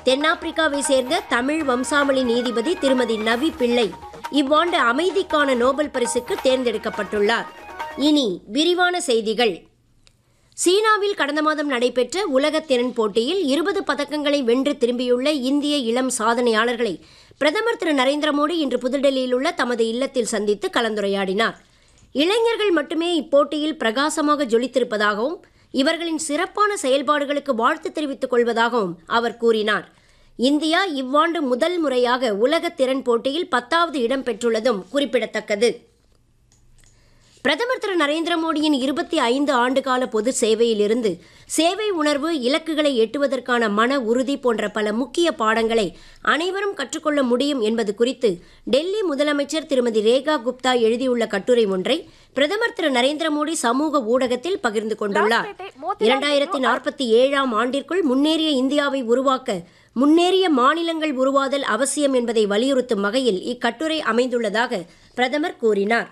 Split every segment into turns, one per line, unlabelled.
தென்னாப்பிரிக்காவை சேர்ந்த தமிழ் வம்சாவளி நீதிபதி திருமதி நவி பிள்ளை இவ்வாண்டு அமைதிக்கான நோபல் பரிசுக்கு தேர்ந்தெடுக்கப்பட்டுள்ளார் இனி விரிவான செய்திகள் சீனாவில் கடந்த மாதம் நடைபெற்ற உலக திறன் போட்டியில் இருபது பதக்கங்களை வென்று திரும்பியுள்ள இந்திய இளம் சாதனையாளர்களை பிரதமர் திரு நரேந்திர மோடி இன்று புதுடெல்லியில் உள்ள தமது இல்லத்தில் சந்தித்து கலந்துரையாடினார் இளைஞர்கள் மட்டுமே இப்போட்டியில் பிரகாசமாக ஜொலித்திருப்பதாகவும் இவர்களின் சிறப்பான செயல்பாடுகளுக்கு வாழ்த்து தெரிவித்துக் கொள்வதாகவும் அவர் கூறினார் இந்தியா இவ்வாண்டு முதல் முறையாக உலக திறன் போட்டியில் பத்தாவது இடம் பெற்றுள்ளதும் குறிப்பிடத்தக்கது பிரதமர் திரு நரேந்திர மோடியின் இருபத்தி ஐந்து ஆண்டுகால பொது சேவையிலிருந்து சேவை உணர்வு இலக்குகளை எட்டுவதற்கான மன உறுதி போன்ற பல முக்கிய பாடங்களை அனைவரும் கற்றுக்கொள்ள முடியும் என்பது குறித்து டெல்லி முதலமைச்சர் திருமதி ரேகா குப்தா எழுதியுள்ள கட்டுரை ஒன்றை பிரதமர் திரு நரேந்திர மோடி சமூக ஊடகத்தில் பகிர்ந்து கொண்டுள்ளார் இரண்டாயிரத்தி நாற்பத்தி ஏழாம் ஆண்டிற்குள் முன்னேறிய இந்தியாவை உருவாக்க முன்னேறிய மாநிலங்கள் உருவாதல் அவசியம் என்பதை வலியுறுத்தும் வகையில் இக்கட்டுரை அமைந்துள்ளதாக பிரதமர் கூறினார்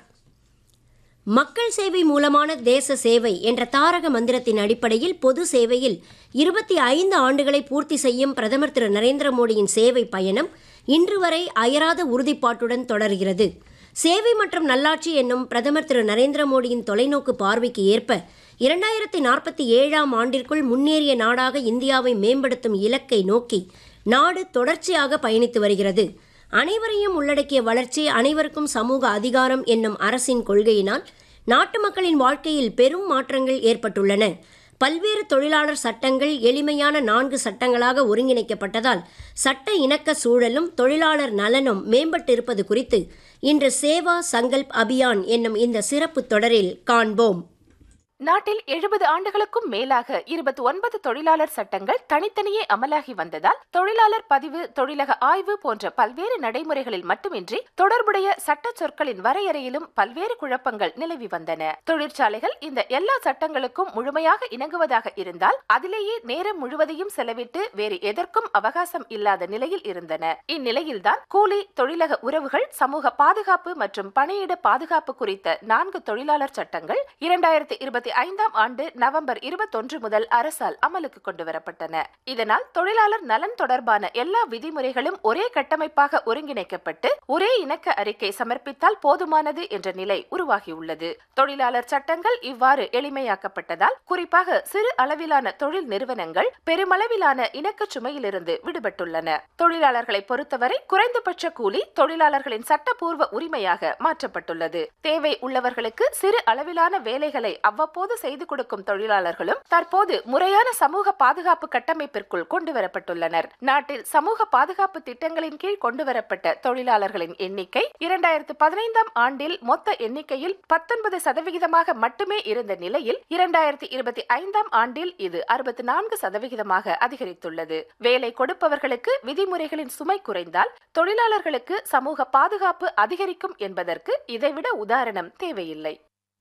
மக்கள் சேவை மூலமான தேச சேவை என்ற தாரக மந்திரத்தின் அடிப்படையில் பொது சேவையில் இருபத்தி ஐந்து ஆண்டுகளை பூர்த்தி செய்யும் பிரதமர் திரு நரேந்திர மோடியின் சேவை பயணம் இன்று வரை அயராத உறுதிப்பாட்டுடன் தொடர்கிறது சேவை மற்றும் நல்லாட்சி என்னும் பிரதமர் திரு நரேந்திர மோடியின் தொலைநோக்கு பார்வைக்கு ஏற்ப இரண்டாயிரத்தி நாற்பத்தி ஏழாம் ஆண்டிற்குள் முன்னேறிய நாடாக இந்தியாவை மேம்படுத்தும் இலக்கை நோக்கி நாடு தொடர்ச்சியாக பயணித்து வருகிறது அனைவரையும் உள்ளடக்கிய வளர்ச்சி அனைவருக்கும் சமூக அதிகாரம் என்னும் அரசின் கொள்கையினால் நாட்டு மக்களின் வாழ்க்கையில் பெரும் மாற்றங்கள் ஏற்பட்டுள்ளன பல்வேறு தொழிலாளர் சட்டங்கள் எளிமையான நான்கு சட்டங்களாக ஒருங்கிணைக்கப்பட்டதால் சட்ட இணக்க சூழலும் தொழிலாளர் நலனும் மேம்பட்டிருப்பது குறித்து இன்று சேவா சங்கல்ப் அபியான் என்னும் இந்த சிறப்பு தொடரில் காண்போம்
நாட்டில் எழுபது ஆண்டுகளுக்கும் மேலாக இருபத்தி ஒன்பது தொழிலாளர் சட்டங்கள் தனித்தனியே அமலாகி வந்ததால் தொழிலாளர் பதிவு தொழிலக ஆய்வு போன்ற பல்வேறு நடைமுறைகளில் மட்டுமின்றி தொடர்புடைய சட்ட சொற்களின் வரையறையிலும் பல்வேறு குழப்பங்கள் நிலவி வந்தன தொழிற்சாலைகள் இந்த எல்லா சட்டங்களுக்கும் முழுமையாக இணங்குவதாக இருந்தால் அதிலேயே நேரம் முழுவதையும் செலவிட்டு வேறு எதற்கும் அவகாசம் இல்லாத நிலையில் இருந்தன இந்நிலையில்தான் கூலி தொழிலக உறவுகள் சமூக பாதுகாப்பு மற்றும் பணியிட பாதுகாப்பு குறித்த நான்கு தொழிலாளர் சட்டங்கள் இரண்டாயிரத்தி இருபத்தி ஐந்தாம் ஆண்டு நவம்பர் இருபத்தொன்று முதல் அரசால் அமலுக்கு கொண்டு வரப்பட்டன இதனால் தொழிலாளர் நலன் தொடர்பான எல்லா விதிமுறைகளும் ஒரே கட்டமைப்பாக ஒருங்கிணைக்கப்பட்டு ஒரே இணக்க அறிக்கை சமர்ப்பித்தால் போதுமானது என்ற நிலை உருவாகியுள்ளது தொழிலாளர் சட்டங்கள் இவ்வாறு எளிமையாக்கப்பட்டதால் குறிப்பாக சிறு அளவிலான தொழில் நிறுவனங்கள் பெருமளவிலான இணக்க சுமையிலிருந்து விடுபட்டுள்ளன தொழிலாளர்களை பொறுத்தவரை குறைந்தபட்ச கூலி தொழிலாளர்களின் சட்டப்பூர்வ உரிமையாக மாற்றப்பட்டுள்ளது தேவை உள்ளவர்களுக்கு சிறு அளவிலான வேலைகளை அவ்வப்போது செய்து கொடுக்கும் தொழிலாளர்களும் தற்போது முறையான சமூக பாதுகாப்பு கட்டமைப்பிற்குள் கொண்டு வரப்பட்டுள்ளனர் நாட்டில் சமூக பாதுகாப்பு திட்டங்களின் கீழ் கொண்டு வரப்பட்ட தொழிலாளர்களின் எண்ணிக்கை இரண்டாயிரத்து பதினைந்தாம் ஆண்டில் மொத்த எண்ணிக்கையில் பத்தொன்பது சதவிகிதமாக மட்டுமே இருந்த நிலையில் இரண்டாயிரத்தி இருபத்தி ஐந்தாம் ஆண்டில் இது அறுபத்தி நான்கு சதவிகிதமாக அதிகரித்துள்ளது வேலை கொடுப்பவர்களுக்கு விதிமுறைகளின் சுமை குறைந்தால் தொழிலாளர்களுக்கு சமூக பாதுகாப்பு அதிகரிக்கும் என்பதற்கு இதைவிட உதாரணம் தேவையில்லை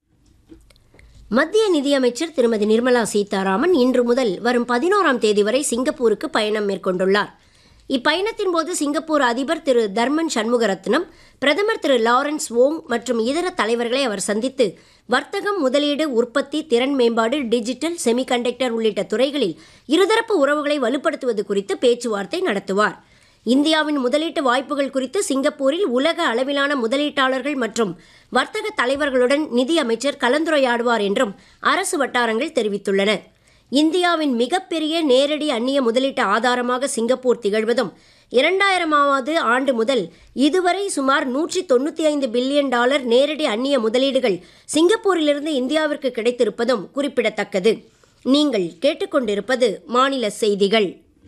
மத்திய நிதியமைச்சர் திருமதி நிர்மலா சீதாராமன் இன்று முதல் வரும் பதினோராம் தேதி வரை சிங்கப்பூருக்கு பயணம் மேற்கொண்டுள்ளார் இப்பயணத்தின் போது சிங்கப்பூர் அதிபர் திரு தர்மன் சண்முகரத்னம் பிரதமர் திரு லாரன்ஸ் ஓங் மற்றும் இதர தலைவர்களை அவர் சந்தித்து வர்த்தகம் முதலீடு உற்பத்தி திறன் மேம்பாடு டிஜிட்டல் செமிகண்டக்டர் உள்ளிட்ட துறைகளில் இருதரப்பு உறவுகளை வலுப்படுத்துவது குறித்து பேச்சுவார்த்தை நடத்துவார் இந்தியாவின் முதலீட்டு வாய்ப்புகள் குறித்து சிங்கப்பூரில் உலக அளவிலான முதலீட்டாளர்கள் மற்றும் வர்த்தக தலைவர்களுடன் நிதி அமைச்சர் கலந்துரையாடுவார் என்றும் அரசு வட்டாரங்கள் தெரிவித்துள்ளன இந்தியாவின் மிகப்பெரிய நேரடி அந்நிய முதலீட்டு ஆதாரமாக சிங்கப்பூர் திகழ்வதும் இரண்டாயிரமாவது ஆண்டு முதல் இதுவரை சுமார் நூற்றி தொண்ணூற்றி ஐந்து பில்லியன் டாலர் நேரடி அந்நிய முதலீடுகள் சிங்கப்பூரிலிருந்து இந்தியாவிற்கு கிடைத்திருப்பதும் குறிப்பிடத்தக்கது நீங்கள் கேட்டுக்கொண்டிருப்பது மாநில செய்திகள்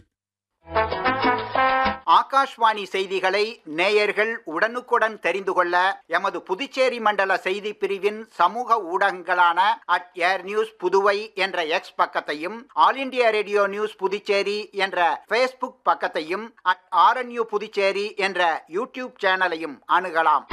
ஆகாஷ்வாணி செய்திகளை நேயர்கள் உடனுக்குடன் தெரிந்து கொள்ள எமது புதுச்சேரி மண்டல செய்தி பிரிவின் சமூக ஊடகங்களான அட் ஏர் நியூஸ் புதுவை என்ற எக்ஸ் பக்கத்தையும் all India radio news Puducherry என்ற ஃபேஸ்புக் பக்கத்தையும் அட் ஆர்என்யூ புதுச்சேரி என்ற யூடியூப் சேனலையும் அணுகலாம்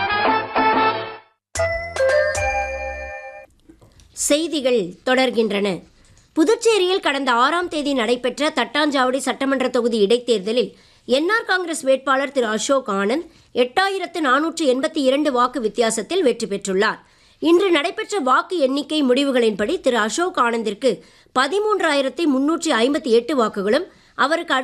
செய்திகள் தொடர்கின்றன புதுச்சேரியில் கடந்த ஆறாம் தேதி நடைபெற்ற தட்டாஞ்சாவடி சட்டமன்ற தொகுதி இடைத்தேர்தலில் என்ஆர் காங்கிரஸ் வேட்பாளர் திரு அசோக் ஆனந்த் எட்டாயிரத்து நானூற்று எண்பத்தி இரண்டு வாக்கு வித்தியாசத்தில் வெற்றி பெற்றுள்ளார் இன்று நடைபெற்ற வாக்கு எண்ணிக்கை முடிவுகளின்படி திரு அசோக் ஆனந்திற்கு பதிமூன்றாயிரத்தி முன்னூற்றி ஐம்பத்தி எட்டு வாக்குகளும் அவருக்கு